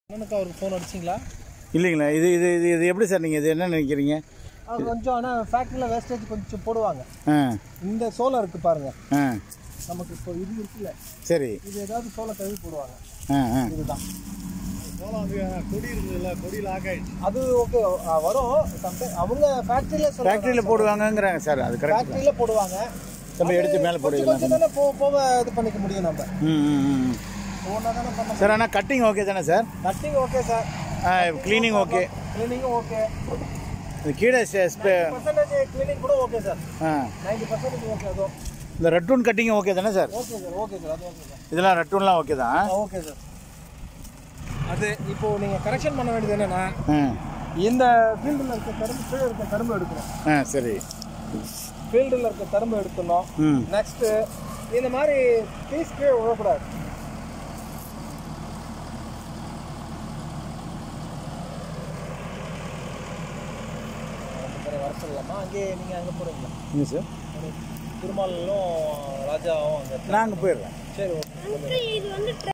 அண்ணனுக்கு அவருக்கு ஃபோன் அடிச்சிங்களா இல்லைங்களா இது இது இது இது எப்படி சார் நீங்கள் இது என்ன நினைக்கிறீங்க அது கொஞ்சம் ஆனால் ஃபேக்ட்ரியில் வேஸ்டேஜ் கொஞ்சம் போடுவாங்க ஆ இந்த சோளம் இருக்குது பாருங்க ஆ நமக்கு இப்போ இது இருக்குல்ல சரி இது ஏதாவது சோளம் கழுவி போடுவாங்க ஆ ஆ இதுதான் சோளம் வந்து கொடி இருக்குதுல்ல கொடி லாக் ஆயிடுச்சு அது ஓகே வரும் சம்டைம் அவங்க ஃபேக்ட்ரியில் ஃபேக்ட்ரியில் போடுவாங்கங்கிறாங்க சார் அது கரெக்ட் ஃபேக்ட்ரியில் போடுவாங்க தம்பி எடுத்து மேலே கொஞ்சம் போடுவீங்களா கொஞ்சம் தானே போக போக இது பண்ணிக்க முடியும் நம்ம ம் ம், ம் ஒன்றா தானே பண்ண சார் ஆனால் கட்டிங் ஓகே தானே sir cutting okay sir cleaning okay கிளீனிங்கும் ஓகே இது கீழே ஸ்பே- ஸ்பே- பர்சன்டேஜ் கிளீனிங் கூட ஓகே சார் ஆ நைன்டி பர்சன்டேஜ் ஓகே அதுவும் இந்த ரெட்டூன் கட்டிங் ஓகே தானே sir okay sir okay sir அது ஓகே சார் இதெல்லாம் ரெட்டூன்லாம் ஓகே தான் ஓகே சார் அது இப்போ நீங்கள் கரெக்ஷன் பண்ண வேண்டியது என்னன்னா ஆ இந்த ஃபீல்டில் இருக்க கரும்பு கீழே இருக்க கரும்பு எடுக்கணும் ஆ சரி ஃபீல்டில் இருக்க கரும்பு எடுத்துடணும் ம் நெக்ஸ்ட்டு இந்த மாதிரி பீஸ் கீழே விழக்கூடாது வர சொல்லலாமா அங்கேயே நீங்கள் அங்கே போகிறீங்களா என்ன சார் திருமாலும் ராஜாவும் அங்கே நாங்கள் போயிடுறேன் சரி ஓகே இது வந்து